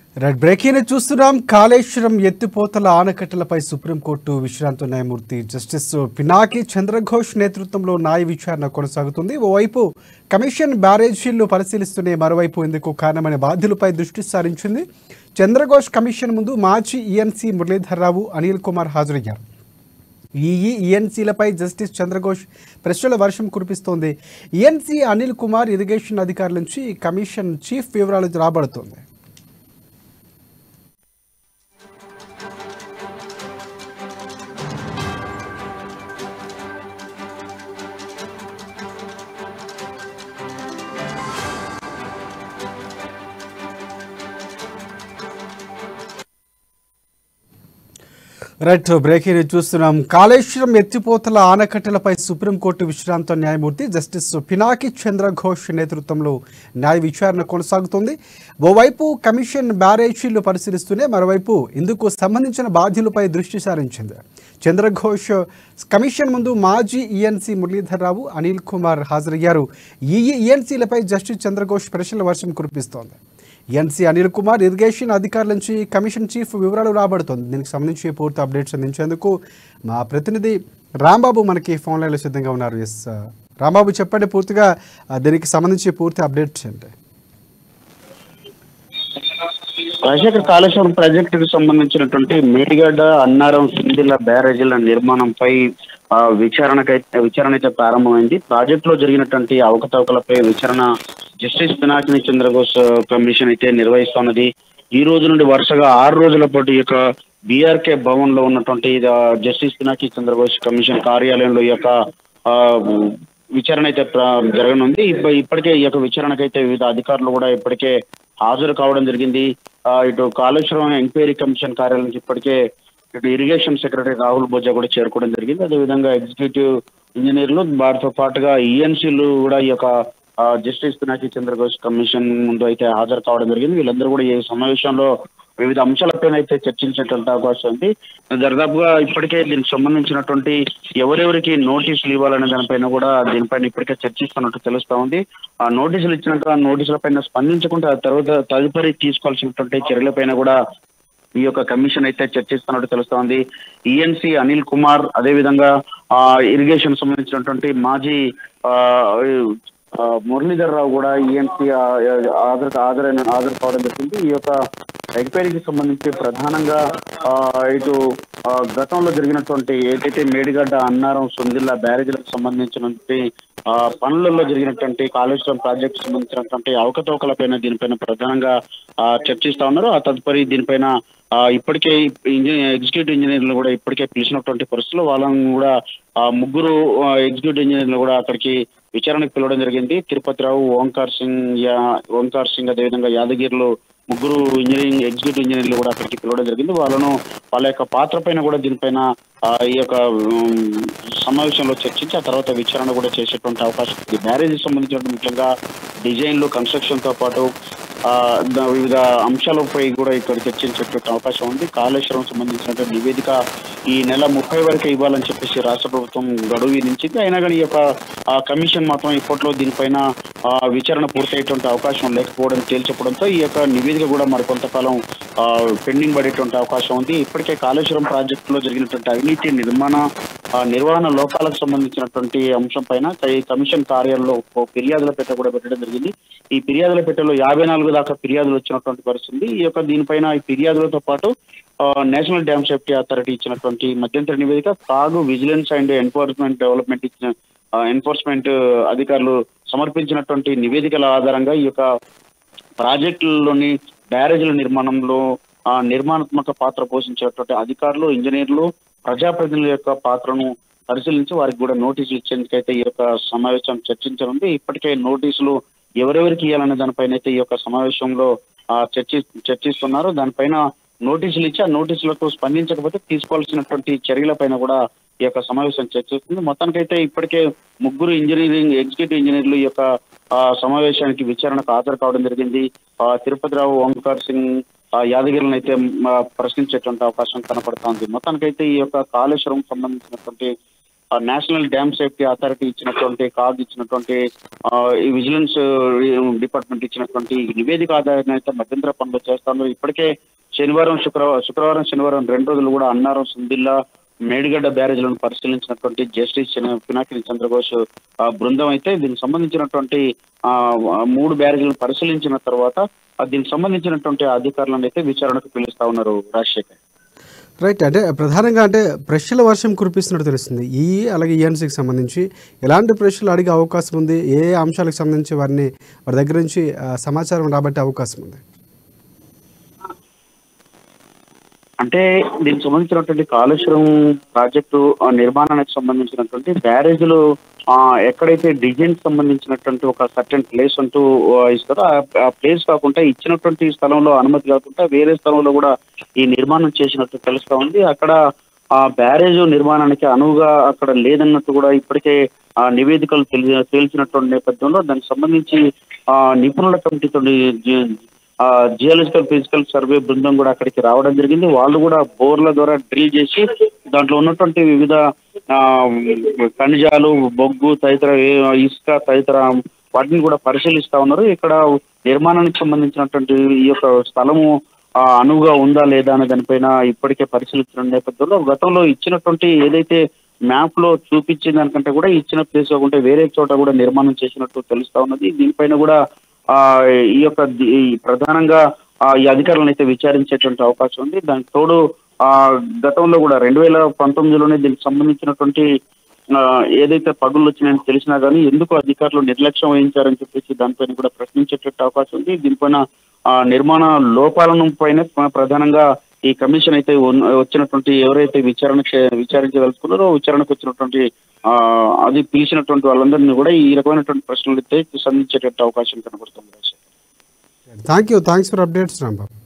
Right breaking news చూస్తున్నాం కాళేశ్వరం ఎత్తిపోతల ఆనకట్టలపై supreme court విశ్రాంత న్యాయమూర్తి జస్టిస్ పినాకి చంద్రఘోష్ నేతృత్వంలో న్యాయ విచారణ కొనసాగుతుంది ఓవైపు కమిషన్ బ్యారేజీలు పరిశీలిస్తూనే మరోవైపు ఇందుకు కారణమైన బాధ్యులపై దృష్టి సారించింది చంద్రఘోష్ కమిషన్ ముందు మాజీ ఈఎన్సీ మురళీధర్రావు అనిల్ కుమార్ హాజరయ్యారు ఈ ఈఎన్సీలపై జస్టిస్ చంద్రఘోష్ ప్రశ్నల వర్షం కురిపిస్తోంది ఈఎన్సీ అనిల్ కుమార్ ఇరిగేషన్ అధికారుల నుంచి కమిషన్ చీఫ్ వివరాలు రాబడుతోంది రైట్ బ్రేకింగ్ న్యూస్ చూస్తున్నాం కాళేశ్వరం ఎత్తిపోతల ఆనకట్టలపై సుప్రీంకోర్టు విశ్రాంత న్యాయమూర్తి జస్టిస్ పినాకి చంద్రఘోష్ నేతృత్వంలో న్యాయ విచారణ కొనసాగుతోంది ఓవైపు కమిషన్ బ్యారేజీలు పరిశీలిస్తూనే మరోవైపు ఇందుకు సంబంధించిన బాధ్యులపై దృష్టి సారించింది చంద్రఘోష్ కమిషన్ ముందు మాజీ ఈఎన్సీ మురళీధర్రావు అనిల్ కుమార్ హాజరయ్యారు ఈ ఈఎన్సీలపై జస్టిస్ చంద్రఘోష్ ప్రశ్నల వర్షం కురిపిస్తోంది ఎన్సీ అనిల్ కుమార్ ఇరిగేషన్ అధికారుల నుంచి కమిషన్ చీఫ్ వివరాలు రాబడుతోంది దీనికి సంబంధించి పూర్తి అప్డేట్స్ అందించేందుకు మా ప్రతినిధి రాంబాబు మనకి ఫోన్ లైన్లో సిద్ధంగా ఉన్నారు ఎస్ రాంబాబు చెప్పండి పూర్తిగా ఆ, దీనికి సంబంధించి పూర్తి అప్డేట్స్ ఏంటి రాజశేఖర్ కాళేశ్వరం ప్రాజెక్టుకు సంబంధించినటువంటి మేడిగడ్డ అన్నారం సింధిల బ్యారేజీల నిర్మాణంపై ఆ, విచారణకైతే విచారణ అయితే ప్రారంభమైంది ప్రాజెక్టులో జరిగినటువంటి అవకతవకలపై విచారణ జస్టిస్ పినాకిని చంద్రఘోష్ కమిషన్ అయితే నిర్వహిస్తున్నది ఈ రోజు నుండి వరుసగా ఆరు రోజుల పాటు ఈ యొక్క బీఆర్కే భవన్ లో ఉన్నటువంటి ఆ, జస్టిస్ పినాకి చంద్రఘోష్ కమిషన్ కార్యాలయంలో ఈ యొక్క ఆ, విచారణ అయితే ప్ర- జరగనుంది ఇప్ప- ఇప్పటికే ఈ యొక్క విచారణకైతే వివిధ అధికారులు కూడా ఇప్పటికే హాజరు కావడం జరిగింది ఆ, ఇటు కాళేశ్వరం ఎంక్వైరీ కమిషన్ కార్యాలయం నుంచి ఇప్పటికే ఇటు ఇరిగేషన్ సెక్రటరీ రాహుల్ బొజ్జా కూడా చేరుకోవడం జరిగింది అదేవిధంగా ఎగ్జిక్యూటివ్ ఇంజనీర్లు వారితో పాటుగా ఈఎన్సీలు కూడా ఈ యొక్క ఆ, జస్టిస్ పినాకి చంద్రఘోష్ కమిషన్ ముందు అయితే హాజరు కావడం జరిగింది వీళ్ళందరూ కూడా ఈ సమావేశంలో వివిధ అంశాలపైన అయితే చర్చించేటువంటి అవకాశం ఉంది దాదాపుగా ఇప్పటికే దీనికి సంబంధించినటువంటి ఎవరెవరికి నోటీసులు ఇవ్వాలనే దానిపైన కూడా దీనిపైన ఇప్పటికే చర్చిస్తున్నట్టు తెలుస్తా ఉంది ఆ నోటీసులు ఇచ్చినట్టు ఆ నోటీసుల పైన స్పందించకుండా ఆ తర్వాత తదుపరి తీసుకోవాల్సినటువంటి చర్యలపైన కూడా ఈ యొక్క కమిషన్ అయితే చర్చిస్తున్నట్టు తెలుస్తోంది ఈఎన్సీ అనిల్ కుమార్ అదేవిధంగా ఆ ఇరిగేషన్ సంబంధించినటువంటి మాజీ ఆ, ఆ, మురళీధర్ రావు కూడా ఈఎన్సీ హాజరు హాజరైన హాజరు కావడం జరిగింది ఈ యొక్క ఎంక్వైరీకి సంబంధించి ప్రధానంగా ఆ, ఇటు ఆ, గతంలో జరిగినటువంటి ఏదైతే మేడిగడ్డ అన్నారం సుందిల్లా బ్యారేజీలకు సంబంధించినటువంటి ఆ, పనులలో జరిగినటువంటి కాళేశ్వరం ప్రాజెక్టు సంబంధించినటువంటి అవకతవకలపైన దీనిపైన ప్రధానంగా ఆ, చర్చిస్తా ఉన్నారు ఆ తదుపరి దీనిపైన ఆ, ఇప్పటికే ఇంజనీర్ ఎగ్జిక్యూటివ్ ఇంజనీర్లు కూడా ఇప్పటికే పిలిచినటువంటి పరిస్థితుల్లో వాళ్ళని కూడా ఆ ముగ్గురు ఆ, ఎగ్జిక్యూటివ్ ఇంజనీర్లు కూడా అక్కడికి విచారణకు పిలవడం జరిగింది తిరుపతిరావు ఓంకార్ సింగ్ యా- ఓంకార్ సింగ్ అదేవిధంగా యాదగిరిలో ముగ్గురు ఇంజనీరింగ్ ఎగ్జిక్యూటివ్ ఇంజనీర్లు కూడా అక్కడికి పిలవడం జరిగింది వాళ్ళను వాళ్ళ యొక్క పాత్ర పైన కూడా దీనిపైన ఆ, ఈ యొక్క ఉమ్, సమావేశంలో చర్చించి ఆ తర్వాత విచారణ కూడా చేసేటువంటి అవకాశం ఉంది బ్యారేజ్ సంబంధించిన ముఖ్యంగా డిజైన్లు కన్స్ట్రక్షన్ తో పాటు ఆ, ద- వివిధ అంశాలపై కూడా ఇక్కడ చర్చించేటువంటి అవకాశం ఉంది కాళేశ్వరం సంబంధించినటువంటి నివేదిక ఈ నెల ముప్పై వరకు ఇవ్వాలని చెప్పేసి రాష్ట్ర ప్రభుత్వం గడువు విధించింది అయినా కానీ ఈ యొక్క ఆ, కమిషన్ మాత్రం ఇప్పట్లో దీనిపైన ఆ, విచారణ పూర్తయ్యేటువంటి అవకాశం లేకపోవడం తేల్చెప్పడంతో ఈ యొక్క నివేదిక కూడా మరి కొంతకాలం ఆ, పెండింగ్ పడేటువంటి అవకాశం ఉంది ఇప్పటికే కాళేశ్వరం ప్రాజెక్టులో జరిగినటువంటి అవినీతి నిర్మాణ ఆ, నిర్వహణ లోపాలకు సంబంధించినటువంటి అంశం పైన ఈ కమిషన్ కార్యాలయంలో ఓ ఫిర్యాదుల పెట్ట కూడా పెట్టడం జరిగింది ఈ ఫిర్యాదుల పెట్టెలో యాభై నాలుగు దాకా ఫిర్యాదులు వచ్చినటువంటి పరిస్థితి ఉంది. ఈ యొక్క దీనిపైన ఈ ఫిర్యాదులతో పాటు ఆ, నేషనల్ డ్యామ్ సేఫ్టీ అథారిటీ ఇచ్చినటువంటి మధ్యంతర నివేదిక CAG vigilance and enforcement development ఇచ్చిన ఆ, ఎన్ఫోర్స్మెంట్ అధికారులు సమర్పించినటువంటి నివేదికల ఆధారంగా ఈ యొక్క ప్రాజెక్టులలోని బ్యారేజీల నిర్మాణంలో ఆ నిర్మాణాత్మక పాత్ర పోషించేటువంటి అధికారులు ఇంజనీర్లు ప్రజాప్రతినిధుల యొక్క పాత్రను పరిశీలించి వారికి కూడా నోటీసులు ఇచ్చేందుకైతే ఈ యొక్క సమావేశం చర్చించనుంది ఇప్పటికే నోటీసులు ఎవరెవరికి ఇవ్వాలనే దానిపైన అయితే ఈ యొక్క సమావేశంలో ఆ, చర్చి చర్చిస్తున్నారు దానిపైన నోటీసులు ఇచ్చి ఆ నోటీసులకు స్పందించకపోతే తీసుకోవాల్సినటువంటి చర్యలపైన కూడా ఈ యొక్క సమావేశం చర్చిస్తుంది మొత్తానికైతే ఇప్పటికే ముగ్గురు ఇంజనీరింగ్ ఎగ్జిక్యూటివ్ ఇంజనీర్లు ఈ యొక్క ఆ, సమావేశానికి విచారణకు హాజరు కావడం జరిగింది ఆ, తిరుపతిరావు ఓంకార్ సింగ్ ఆ, యాదగిరిని అయితే మ, ప్రశ్నించేటువంటి అవకాశం కనపడుతోంది మొత్తానికైతే ఈ యొక్క కాళేశ్వరం సంబంధించినటువంటి నేషనల్ డ్యామ్ సేఫ్టీ అథారిటీ ఇచ్చినటువంటి కాగ్ ఇచ్చినటువంటి ఆ, ఈ విజిలెన్స్ డిపార్ట్మెంట్ ఇచ్చినటువంటి ఈ నివేదిక ఆధారంగా అయితే మధ్యంతర పనులు చేస్తాను ఇప్పటికే శనివారం శుక్రవారం శుక్రవారం శనివారం రెండు రోజులు కూడా అన్నారం సుందిల్లా మేడిగడ్డ బ్యారేజ్లను పరిశీలించినటువంటి జస్టిస్ చిన- పినాకిని చంద్రఘోష్ ఆ, బృందం అయితే దీనికి సంబంధించినటువంటి ఆ మూడు బ్యారేజ్లను పరిశీలించిన తర్వాత ఆ, దీనికి సంబంధించినటువంటి అధికారులను అయితే విచారణకు పిలుస్తా ఉన్నారు రాజశేఖర్ రైట్ అంటే ప్రధానంగా అంటే ప్రశ్నల వర్షం కురిపిస్తున్నట్టు తెలుస్తుంది ఈ అలాగే ఈఎన్సీకి సంబంధించి ఎలాంటి ప్రశ్నలు అడిగే అవకాశం ఉంది ఏ ఏ అంశాలకు సంబంధించి వారిని వారి దగ్గర నుంచి ఆ, సమాచారం రాబట్టే అవకాశం ఉంది అంటే దీనికి సంబంధించినటువంటి కాళేశ్వరం ప్రాజెక్టు ఆ, నిర్మాణానికి సంబంధించినటువంటి బ్యారేజ్లు ఆ, ఎక్కడైతే డిజైన్ సంబంధించినటువంటి ఒక సర్టెన్ ప్లేస్ అంటూ ఆ, ఇస్తారో ఆ- ఆ ప్లేస్ కాకుండా ఇచ్చినటువంటి స్థలంలో అనుమతి కాకుండా వేరే స్థలంలో కూడా ఈ నిర్మాణం చేసినట్టు తెలుస్తా ఉంది అక్కడ ఆ బ్యారేజ్ నిర్మాణానికి అనువుగా అక్కడ లేదన్నట్టు కూడా ఇప్పటికే ఆ నివేదికలు తెలి తేల్చినటువంటి నేపథ్యంలో దానికి సంబంధించి ఆ నిపుణుల కమిటీతో ఆ జియాలజికల్ ఫిజికల్ సర్వే బృందం కూడా అక్కడికి రావడం జరిగింది వాళ్ళు కూడా బోర్ల ద్వారా డ్రిల్ చేసి దాంట్లో ఉన్నటువంటి వివిధ ఆ, ఖనిజాలు బొగ్గు తదితర ఏ- ఇసుక తదితర వాటిని కూడా పరిశీలిస్తా ఉన్నారు ఇక్కడ నిర్మాణానికి సంబంధించినటువంటి ఈ యొక్క స్థలము ఆ, అనువుగా ఉందా లేదా అనే దానిపైన ఇప్పటికే పరిశీలించిన నేపథ్యంలో గతంలో ఇచ్చినటువంటి ఏదైతే మ్యాప్ లో చూపించిన దానికంటే కూడా ఇచ్చిన ప్లేస్ కాకుండా వేరే చోట కూడా నిర్మాణం చేసినట్టు తెలుస్తా ఉన్నది దీనిపైన కూడా ఆ ఈ యొక్క ది- ఈ ప్రధానంగా ఆ, ఈ అధికారులను అయితే విచారించేటువంటి అవకాశం ఉంది దానికి తోడు ఆ గతంలో కూడా రెండు వేల పంతొమ్మిదిలోనే దీనికి సంబంధించినటువంటి ఆ, ఏదైతే పగుళ్ళు వచ్చినాయని తెలిసినా కానీ ఎందుకు అధికారులు నిర్లక్ష్యం వహించారని చెప్పేసి దానిపైన కూడా ప్రశ్నించేటట్టు అవకాశం ఉంది దీనిపైన ఆ, నిర్మాణ లోపాలను పైన ప్రధానంగా ఈ కమిషన్ అయితే ఉన్న- వచ్చినటువంటి ఎవరైతే విచారణ చే- విచారించదలుచుకున్నారో విచారణకు వచ్చినటువంటి ఆ, అది పిలిచినటువంటి వాళ్ళందరినీ కూడా ఈ రకమైనటువంటి ప్రశ్నలు అయితే సంధించేటట్టు అవకాశం కనబడుతుంది thank you thanks for updates Rambabu